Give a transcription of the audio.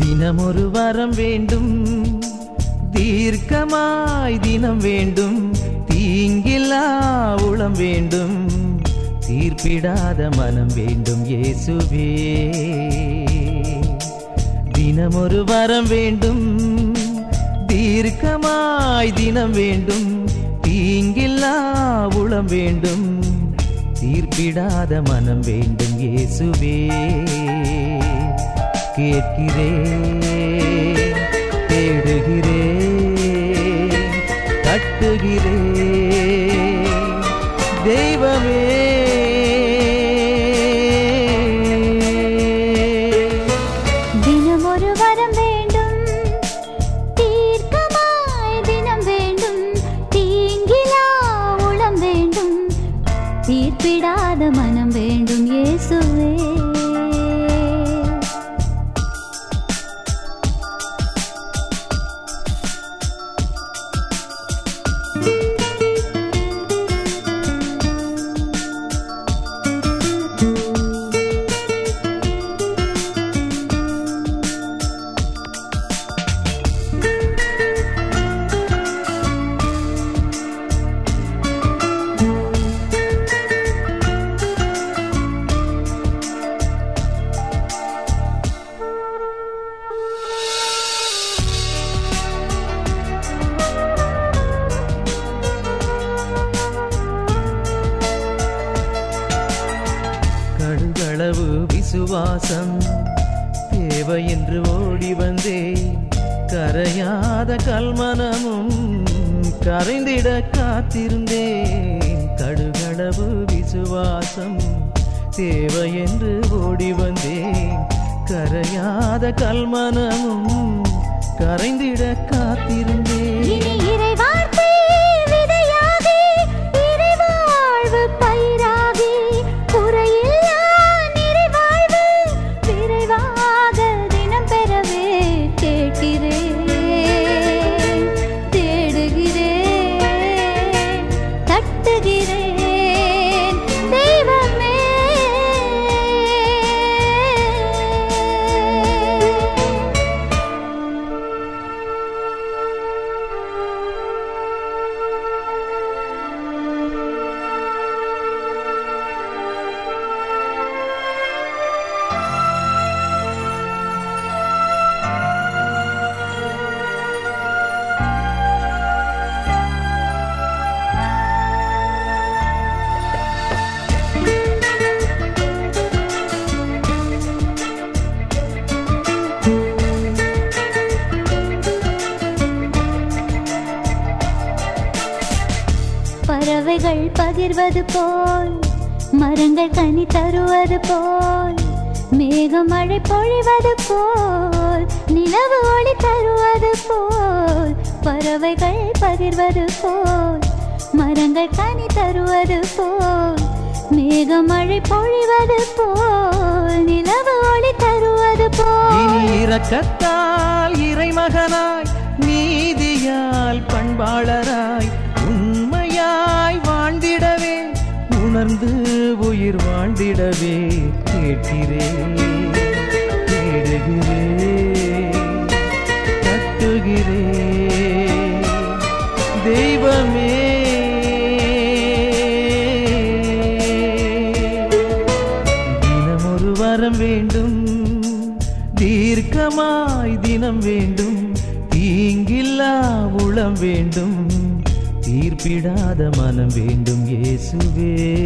தினமொரு வரம் வேண்டும் தீர்க்கமாய் தினம் வேண்டும் தீங்கில்லா உளம் வேண்டும் தீர்ப்பிடாத மனம் வேண்டும் இயேசுவே தினமொரு வரம் வேண்டும் தீர்க்கமாய் தினம் வேண்டும் தீங்கில்லா உளம் வேண்டும் தீர்ப்பிடாத மனம் வேண்டும் இயேசுவே கேட்கிறேன் தேடுகிறேன் தட்டுகிறேன் தெய்வமே தினம் ஒரு வரம் வேண்டும் தீர்க்கமாய் தினம் வேண்டும் தீங்கிலா உளம் வேண்டும் தீர்ப்பிடாத மனம் வேண்டும் இயேசுவே கடுகளவு விசுவாசம் தேவை என்று ஓடி வந்தேன் கரையாத கல்மனமும் கரைந்திட காத்திருந்தேன் கடுகளவு விசுவாசம் தேவை என்று ஓடி வந்தேன் கரையாத கல்மனமும் கரைந்திட காத்திருந்தேன் இனி இறை வார்த்தை விதையாகி இறைவாழ்வு பயிராகி குறையில்லா நிறைவாழ்வு விரைவாக தினம் பெறவே கேட்கிறேன் தேடுகிறேன் தட்டுகிறேன் தெய்வமே பறவைகள் பகிர்வது போல் மரங்கள் கனி தருவது போல் மேகம் மழை பொழிவது போல் நிலவு ஒளி தருவது போல் பறவைகள் பகிர்வது போல் மரங்கள் கனி தருவது போல் மேகம் மழை பொழிவது போல் நிலவு ஒளி தருவது போல் இனி இரக்கத்தால் இறைமகனாய் நீதியால் பண்பாளராய் உண்மையாய் வாழ்ந்திடவே உணர்ந்து உயிர் வாழ்ந்திடவே கேட்கிறேன் தேடுகிறேன் தட்டுகிறேன் தெய்வமே தினம் ஒரு வரம் வேண்டும் தீர்க்கமாய் தினம் வேண்டும் தீங்கில்லா உளம் வேண்டும் தீர்ப்பிடாத மனம் வேண்டும் இயேசுவே